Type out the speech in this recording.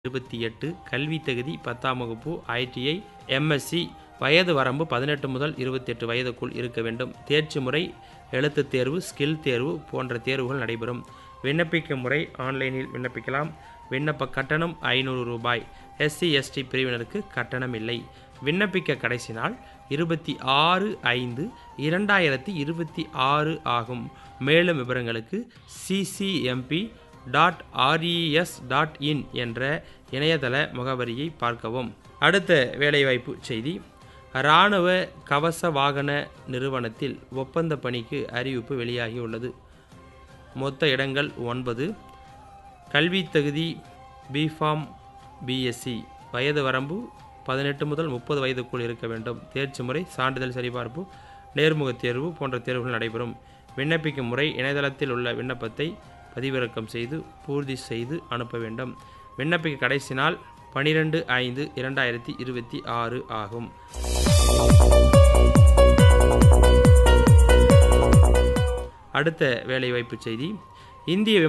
இருபத்தி எட்டு கல்வி தகுதி பத்தாம் வகுப்பு ஐடிஐ எம்எஸ்சி வயது வரம்பு பதினெட்டு முதல் இருபத்தெட்டு வயதுக்குள் இருக்க வேண்டும் தேர்ச்சி முறை எழுத்துத் தேர்வு ஸ்கில் தேர்வு போன்ற தேர்வுகள் நடைபெறும் விண்ணப்பிக்கும் முறை ஆன்லைனில் விண்ணப்பிக்கலாம் விண்ணப்ப கட்டணம் ஐநூறு ரூபாய் எஸ்சி எஸ்டி பிரிவினருக்கு கட்டணம் இல்லை விண்ணப்பிக்க கடைசி நாள் இருபத்தி ஆறு ஐந்து இரண்டாயிரத்தி இருபத்தி ஆறு ஆகும் மேலும் விவரங்களுக்கு CCMB dot RES dot in என்ற இணையதள முகவரியை பார்க்கவும் அடுத்த வேலைவாய்ப்பு செய்தி இராணுவ கவச வாகன நிறுவனத்தில் ஒப்பந்த பணிக்கு அறிவிப்பு வெளியாகியுள்ளது மொத்த இடங்கள் ஒன்பது கல்வி தகுதி பிஃபார்ம் பிஎஸ்சி வயது வரம்பு பதினெட்டு முதல் முப்பது வயதுக்குள் இருக்க வேண்டும் தேர்ச்சி முறை சான்றிதழ் சரிபார்ப்பு நேர்முகத் தேர்வு போன்ற தேர்வுகள் நடைபெறும் விண்ணப்பிக்கும் முறை இணையதளத்தில் உள்ள விண்ணப்பத்தை பதிவிறக்கம் செய்து பூர்த்தி செய்து அனுப்ப வேண்டும் விண்ணப்பிக்க கடைசி நாள் பனிரெண்டு ஐந்து இரண்டாயிரத்தி இருபத்தி ஆறு ஆகும் அடுத்த வேலைவாய்ப்பு செய்தி இந்திய